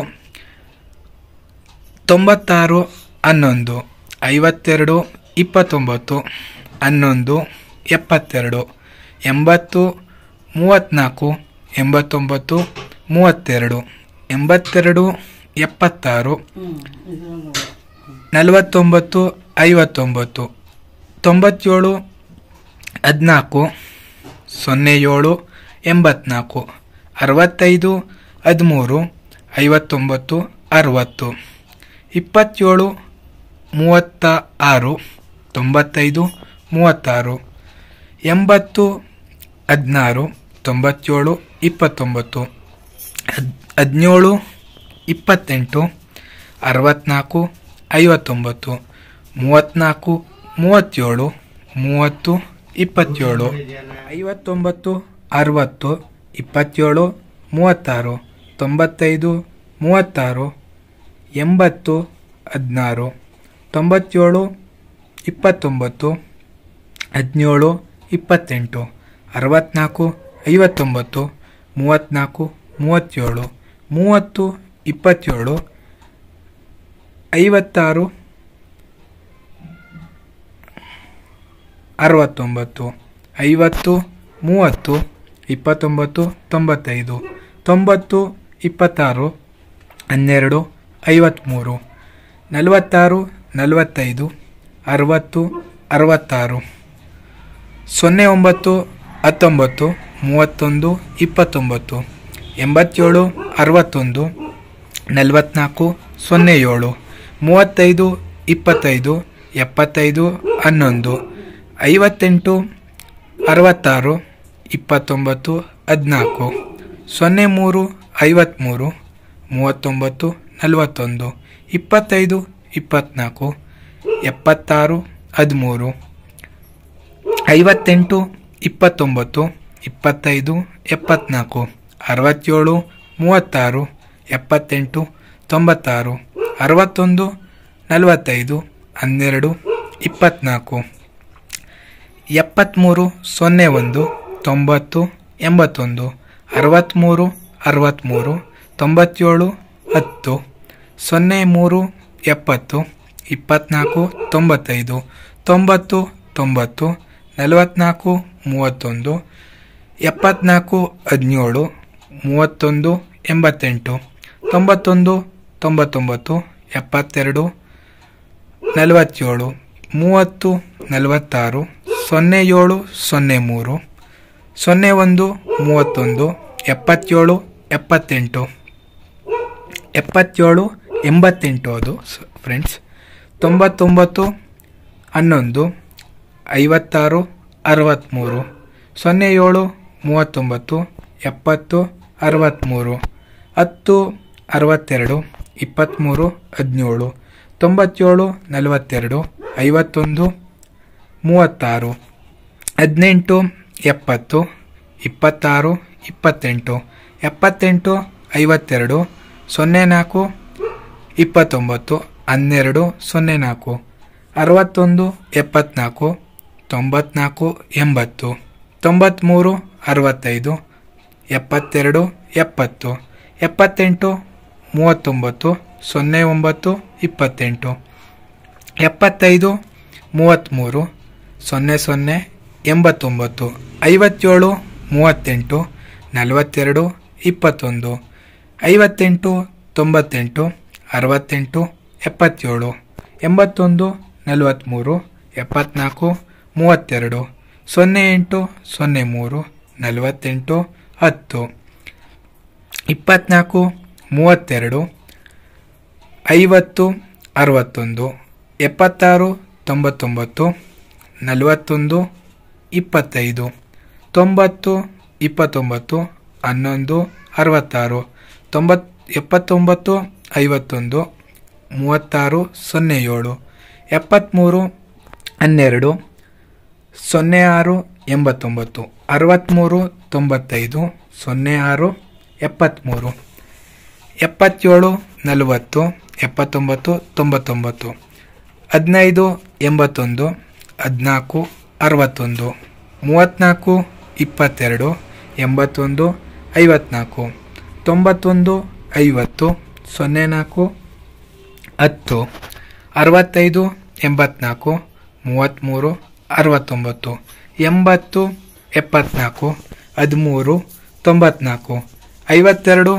ತೊಂಬತ್ತಾರು ಹನ್ನೊಂದು ಐವತ್ತೆರಡು ಇಪ್ಪತ್ತೊಂಬತ್ತು ಹನ್ನೊಂದು ಎಪ್ಪತ್ತೆರಡು ಎಂಬತ್ತು ಮೂವತ್ತ್ನಾಲ್ಕು ಎಂಬತ್ತೊಂಬತ್ತು ಮೂವತ್ತೆರಡು ಎಂಬತ್ತೆರಡು ಎಪ್ಪತ್ತಾರು ನಲವತ್ತೊಂಬತ್ತು ಐವತ್ತೊಂಬತ್ತು ತೊಂಬತ್ತೇಳು ಹದಿನಾಲ್ಕು ಸೊನ್ನೆ ಏಳು ಎಂಬತ್ನಾಲ್ಕು ಅರವತ್ತೈದು ಹದಿಮೂರು ಐವತ್ತೊಂಬತ್ತು ಅರವತ್ತು ಇಪ್ಪತ್ತೇಳು ಮೂವತ್ತ ಆರು ತೊಂಬತ್ತೈದು ಮೂವತ್ತಾರು ಎಂಬತ್ತು ಹದಿನಾರು ತೊಂಬತ್ತೇಳು ಇಪ್ಪತ್ತೊಂಬತ್ತು ಹದ್ ಹದಿನೇಳು ಇಪ್ಪತ್ತೆಂಟು ಅರವತ್ನಾಲ್ಕು ಐವತ್ತೊಂಬತ್ತು ಮೂವತ್ತ್ನಾಲ್ಕು ಮೂವತ್ತೇಳು ಮೂವತ್ತು ಇಪ್ಪತ್ತೇಳು ಐವತ್ತೊಂಬತ್ತು ಅರವತ್ತು ಇಪ್ಪತ್ತೇಳು ಮೂವತ್ತಾರು ತೊಂಬತ್ತೈದು ಮೂವತ್ತಾರು ಎಂಬತ್ತು ಹದಿನಾರು ತೊಂಬತ್ತೇಳು ಇಪ್ಪತ್ತೊಂಬತ್ತು ಹದಿನೇಳು ಇಪ್ಪತ್ತೆಂಟು ಅರವತ್ನಾಲ್ಕು ಐವತ್ತೊಂಬತ್ತು ಮೂವತ್ತ್ನಾಲ್ಕು ಮೂವತ್ತೇಳು ಮೂವತ್ತು ಇಪ್ಪತ್ತೇಳು ಐವತ್ತಾರು ಅರವತ್ತೊಂಬತ್ತು ಐವತ್ತು ಮೂವತ್ತು ಇಪ್ಪತ್ತೊಂಬತ್ತು ತೊಂಬತ್ತೈದು ತೊಂಬತ್ತು ಇಪ್ಪತ್ತಾರು ಹನ್ನೆರಡು ಐವತ್ತ್ಮೂರು ನಲವತ್ತಾರು ನಲವತ್ತೈದು ಅರವತ್ತು ಅರವತ್ತಾರು ಸೊನ್ನೆ ಒಂಬತ್ತು ಹತ್ತೊಂಬತ್ತು ಮೂವತ್ತೊಂದು ಇಪ್ಪತ್ತೊಂಬತ್ತು ಎಂಬತ್ತೇಳು ಅರವತ್ತೊಂದು ನಲವತ್ನಾಲ್ಕು ಸೊನ್ನೆ ಏಳು ಮೂವತ್ತೈದು ಇಪ್ಪತ್ತೈದು ಎಪ್ಪತ್ತೈದು ಹನ್ನೊಂದು ಐವತ್ತೆಂಟು ಅರವತ್ತಾರು ಇಪ್ಪತ್ತೊಂಬತ್ತು ಹದಿನಾಲ್ಕು ಸೊನ್ನೆ ಮೂರು ಐವತ್ತ್ಮೂರು ಮೂವತ್ತೊಂಬತ್ತು ನಲವತ್ತೊಂದು ಇಪ್ಪತ್ತೈದು ಇಪ್ಪತ್ತ್ನಾಲ್ಕು ಎಪ್ಪತ್ತಾರು ಹದಿಮೂರು ಐವತ್ತೆಂಟು ಇಪ್ಪತ್ತೊಂಬತ್ತು ಇಪ್ಪತ್ತೈದು ಎಪ್ಪತ್ನಾಲ್ಕು ಅರವತ್ತೇಳು ಮೂವತ್ತಾರು ಎಪ್ಪತ್ತೆಂಟು ತೊಂಬತ್ತಾರು ಅರವತ್ತೊಂದು ನಲವತ್ತೈದು ಹನ್ನೆರಡು ಇಪ್ಪತ್ನಾಲ್ಕು ಎಪ್ಪತ್ತ್ಮೂರು ಸೊನ್ನೆ ಒಂದು ತೊಂಬತ್ತು ಎಂಬತ್ತೊಂದು ಅರವತ್ತ್ಮೂರು ಅರವತ್ತ್ಮೂರು ತೊಂಬತ್ತೇಳು ಹತ್ತು ಸೊನ್ನೆ ಮೂರು ಎಪ್ಪತ್ತು ಇಪ್ಪತ್ನಾಲ್ಕು ತೊಂಬತ್ತೈದು ತೊಂಬತ್ತು ತೊಂಬತ್ತು ನಲವತ್ನಾಲ್ಕು ಮೂವತ್ತೊಂದು ಎಪ್ಪತ್ನಾಲ್ಕು ಹದಿನೇಳು ಮೂವತ್ತೊಂದು ಎಂಬತ್ತೆಂಟು ತೊಂಬತ್ತೊಂದು ತೊಂಬತ್ತೊಂಬತ್ತು ಎಪ್ಪತ್ತೆರಡು ನಲವತ್ತೇಳು ಮೂವತ್ತು ನಲವತ್ತಾರು ಸೊನ್ನೆ ಏಳು ಸೊನ್ನೆ ಮೂರು ಸೊನ್ನೆ ಒಂದು ಮೂವತ್ತೊಂದು ಎಪ್ಪತ್ತೇಳು ಎಪ್ಪತ್ತೆಂಟು ಎಪ್ಪತ್ತೇಳು ಎಂಬತ್ತೆಂಟು ಅದು ಫ್ರೆಂಡ್ಸ್ ತೊಂಬತ್ತೊಂಬತ್ತು ಹನ್ನೊಂದು ಐವತ್ತಾರು ಅರವತ್ತ್ಮೂರು ಸೊನ್ನೆ ಏಳು ಮೂವತ್ತೊಂಬತ್ತು ಎಪ್ಪತ್ತು ಅರವತ್ತ್ಮೂರು ಹತ್ತು ಅರವತ್ತೆರಡು ಇಪ್ಪತ್ತ್ಮೂರು ಹದಿನೇಳು ತೊಂಬತ್ತೇಳು ನಲವತ್ತೆರಡು ಐವತ್ತೊಂದು ಮೂವತ್ತಾರು ಹದಿನೆಂಟು ಎಪ್ಪತ್ತು ಇಪ್ಪತ್ತಾರು ಇಪ್ಪತ್ತೆಂಟು ಎಪ್ಪತ್ತೆಂಟು ಐವತ್ತೆರಡು ಸೊನ್ನೆ ನಾಲ್ಕು ಇಪ್ಪತ್ತೊಂಬತ್ತು ಹನ್ನೆರಡು ಸೊನ್ನೆ ನಾಲ್ಕು ಅರವತ್ತೊಂದು ಎಪ್ಪತ್ನಾಲ್ಕು ತೊಂಬತ್ನಾಲ್ಕು ಎಂಬತ್ತು ತೊಂಬತ್ತ್ಮೂರು ಅರವತ್ತೈದು ಎಪ್ಪತ್ತೆರಡು ಎಪ್ಪತ್ತು ಎಪ್ಪತ್ತೆಂಟು ಮೂವತ್ತೊಂಬತ್ತು ಸೊನ್ನೆ ಒಂಬತ್ತು ಇಪ್ಪತ್ತೆಂಟು ಎಪ್ಪತ್ತೈದು ಮೂವತ್ತ್ಮೂರು ಸೊನ್ನೆ ಸೊನ್ನೆ ಎಂಬತ್ತೊಂಬತ್ತು ಐವತ್ತೇಳು ಮೂವತ್ತೆಂಟು ನಲವತ್ತೆರಡು ಇಪ್ಪತ್ತೊಂದು ಐವತ್ತೆಂಟು ತೊಂಬತ್ತೆಂಟು ಅರವತ್ತೆಂಟು ಎಪ್ಪತ್ತೇಳು ಎಂಬತ್ತೊಂದು ನಲವತ್ತ್ಮೂರು ಎಪ್ಪತ್ನಾಲ್ಕು ಮೂವತ್ತೆರಡು ಸೊನ್ನೆ ಎಂಟು ಸೊನ್ನೆ ಮೂರು ನಲವತ್ತೆಂಟು ಹತ್ತು ಇಪ್ಪತ್ನಾಲ್ಕು ಮೂವತ್ತೆರಡು ಐವತ್ತು ಅರವತ್ತೊಂದು ಎಪ್ಪತ್ತಾರು ತೊಂಬತ್ತೊಂಬತ್ತು ನಲವತ್ತೊಂದು ಇಪ್ಪತ್ತೈದು ತೊಂಬತ್ತು ಇಪ್ಪತ್ತೊಂಬತ್ತು ಹನ್ನೊಂದು ಅರವತ್ತಾರು ತೊಂಬತ್ ಎಪ್ಪತ್ತೊಂಬತ್ತು ಐವತ್ತೊಂದು ಮೂವತ್ತಾರು ಸೊನ್ನೆ ಏಳು ಎಪ್ಪತ್ತ್ಮೂರು ಹನ್ನೆರಡು ಸೊನ್ನೆ ಆರು ಎಂಬತ್ತೊಂಬತ್ತು ಅರವತ್ತ್ಮೂರು ತೊಂಬತ್ತೈದು ಸೊನ್ನೆ ಆರು ಎಪ್ಪತ್ತ್ಮೂರು ಎಪ್ಪತ್ತೇಳು ನಲವತ್ತು ಎಪ್ಪತ್ತೊಂಬತ್ತು ತೊಂಬತ್ತೊಂಬತ್ತು ಹದಿನೈದು ಎಂಬತ್ತೊಂದು ಹದಿನಾಲ್ಕು ಅರವತ್ತೊಂದು ಮೂವತ್ತ್ನಾಲ್ಕು ಇಪ್ಪತ್ತೆರಡು ಎಂಬತ್ತೊಂದು ಐವತ್ನಾಲ್ಕು ತೊಂಬತ್ತೊಂದು ಐವತ್ತು ಸೊನ್ನೆ ನಾಲ್ಕು ಹತ್ತು ಅರವತ್ತೈದು ಎಂಬತ್ನಾಲ್ಕು ಮೂವತ್ತ್ಮೂರು ಅರವತ್ತೊಂಬತ್ತು ಎಂಬತ್ತು ಎಪ್ಪತ್ನಾಲ್ಕು ಹದಿಮೂರು ತೊಂಬತ್ನಾಲ್ಕು ಐವತ್ತೆರಡು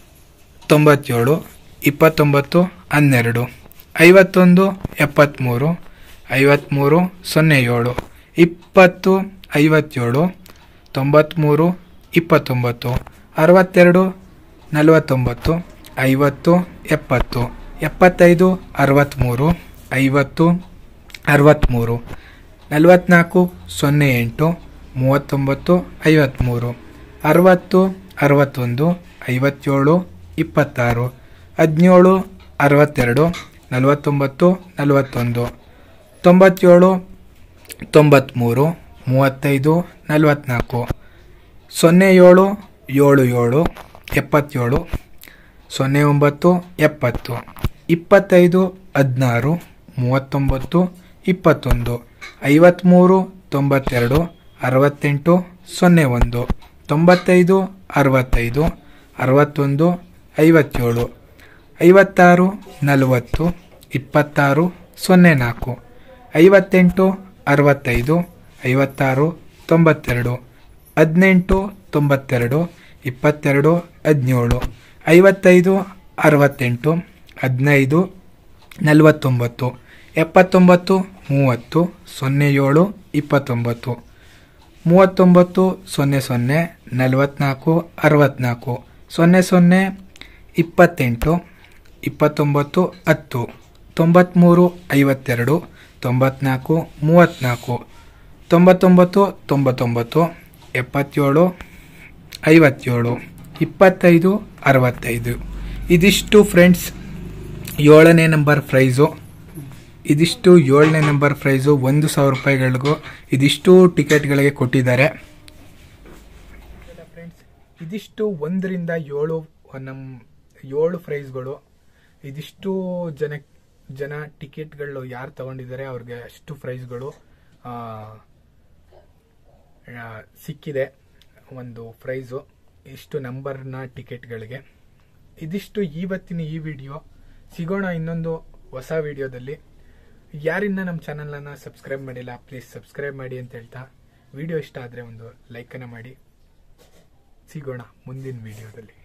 ತೊಂಬತ್ತೇಳು ಇಪ್ಪತ್ತೊಂಬತ್ತು ಹನ್ನೆರಡು ಐವತ್ತೊಂದು ಎಪ್ಪತ್ತ್ಮೂರು ಐವತ್ತ್ಮೂರು ಸೊನ್ನೆ ಏಳು ಇಪ್ಪತ್ತು ಐವತ್ತೇಳು ತೊಂಬತ್ತ್ಮೂರು ಇಪ್ಪತ್ತೊಂಬತ್ತು ಅರವತ್ತೆರಡು ನಲವತ್ತೊಂಬತ್ತು ಐವತ್ತು ಎಪ್ಪತ್ತು ಎಪ್ಪತ್ತೈದು ಅರವತ್ತ್ಮೂರು ಐವತ್ತು ಅರವತ್ತ್ಮೂರು ನಲವತ್ನಾಲ್ಕು ಸೊನ್ನೆ ಎಂಟು ಮೂವತ್ತೊಂಬತ್ತು ಐವತ್ತ್ಮೂರು ಅರವತ್ತು ಅರವತ್ತೊಂದು ಐವತ್ತೇಳು ಇಪ್ಪತ್ತಾರು ಹದಿನೇಳು ಅರವತ್ತೆರಡು ನಲವತ್ತೊಂಬತ್ತು ನಲವತ್ತೊಂದು ತೊಂಬತ್ತೇಳು ತೊಂಬತ್ತ್ಮೂರು ಮೂವತ್ತೈದು ನಲವತ್ನಾಲ್ಕು ಸೊನ್ನೆ ಏಳು ಏಳು ಏಳು ಎಪ್ಪತ್ತೇಳು ಸೊನ್ನೆ ಒಂಬತ್ತು ಎಪ್ಪತ್ತು ಇಪ್ಪತ್ತೈದು ಹದಿನಾರು ಮೂವತ್ತೊಂಬತ್ತು ಇಪ್ಪತ್ತೊಂದು ಐವತ್ತ್ಮೂರು ತೊಂಬತ್ತೆರಡು ಅರವತ್ತೆಂಟು ಸೊನ್ನೆ ಒಂದು ತೊಂಬತ್ತೈದು ಅರವತ್ತೈದು ಅರವತ್ತೊಂದು ಐವತ್ತೇಳು ಐವತ್ತಾರು ನಲವತ್ತು ಇಪ್ಪತ್ತಾರು ಸೊನ್ನೆ ನಾಲ್ಕು ಐವತ್ತೆಂಟು ಅರವತ್ತೈದು ಐವತ್ತಾರು ತೊಂಬತ್ತೆರಡು ಹದಿನೆಂಟು ತೊಂಬತ್ತೆರಡು ಇಪ್ಪತ್ತೆರಡು ಹದಿನೇಳು ಐವತ್ತೈದು ಅರವತ್ತೆಂಟು ಹದಿನೈದು ನಲವತ್ತೊಂಬತ್ತು ಎಪ್ಪತ್ತೊಂಬತ್ತು ಮೂವತ್ತು ಸೊನ್ನೆ ಏಳು ಇಪ್ಪತ್ತೊಂಬತ್ತು ಮೂವತ್ತೊಂಬತ್ತು ಸೊನ್ನೆ ಸೊನ್ನೆ ನಲವತ್ನಾಲ್ಕು ಅರವತ್ನಾಲ್ಕು ಸೊನ್ನೆ ಸೊನ್ನೆ ಇಪ್ಪತ್ತೆಂಟು ಇಪ್ಪತ್ತೊಂಬತ್ತು ಹತ್ತು ತೊಂಬತ್ತ್ಮೂರು ಐವತ್ತೆರಡು ತೊಂಬತ್ನಾಲ್ಕು ಮೂವತ್ತ್ನಾಲ್ಕು ತೊಂಬತ್ತೊಂಬತ್ತು ತೊಂಬತ್ತೊಂಬತ್ತು ಎಪ್ಪತ್ತೇಳು ಐವತ್ತೇಳು ಇಪ್ಪತ್ತೈದು ಅರವತ್ತೈದು ಇದಿಷ್ಟು ಫ್ರೆಂಡ್ಸ್ ಏಳನೇ ನಂಬರ್ ಪ್ರೈಸು ಇದಿಷ್ಟು ಏಳನೇ ನಂಬರ್ ಪ್ರೈಸು ಒಂದು ಸಾವಿರ ರೂಪಾಯಿಗಳಿಗೂ ಇದಿಷ್ಟು ಟಿಕೆಟ್ಗಳಿಗೆ ಕೊಟ್ಟಿದ್ದಾರೆ ಫ್ರೆಂಡ್ಸ್ ಇದಿಷ್ಟು ಒಂದರಿಂದ ಏಳು ನಮ್ಮ ಏಳು ಪ್ರೈಸ್ಗಳು ಇದಿಷ್ಟು ಜನ ಜನ ಟಿಕೆಟ್ಗಳು ಯಾರು ತಗೊಂಡಿದ್ದಾರೆ ಅವ್ರಿಗೆ ಅಷ್ಟು ಪ್ರೈಸ್ಗಳು ಆ, ಆ, ಸಿಕ್ಕಿದೆ ಒಂದು ಪ್ರೈಸು ಇಷ್ಟು ನಂಬರ್ನ ಟಿಕೆಟ್ಗಳಿಗೆ ಇದಿಷ್ಟು ಇವತ್ತಿನ ಈ ವಿಡಿಯೋ ಸಿಗೋಣ ಇನ್ನೊಂದು ಹೊಸ ವಿಡಿಯೋದಲ್ಲಿ ಯಾರಿನ್ನ ನಮ್ಮ ಚಾನಲನ್ನು ಸಬ್ಸ್ಕ್ರೈಬ್ ಮಾಡಿಲ್ಲ ಪ್ಲೀಸ್ ಸಬ್ಸ್ಕ್ರೈಬ್ ಮಾಡಿ ಅಂತ ಹೇಳ್ತಾ ವಿಡಿಯೋ ಇಷ್ಟ ಆದರೆ ಒಂದು ಲೈಕನ್ನು ಮಾಡಿ ಸಿಗೋಣ ಮುಂದಿನ ವಿಡಿಯೋದಲ್ಲಿ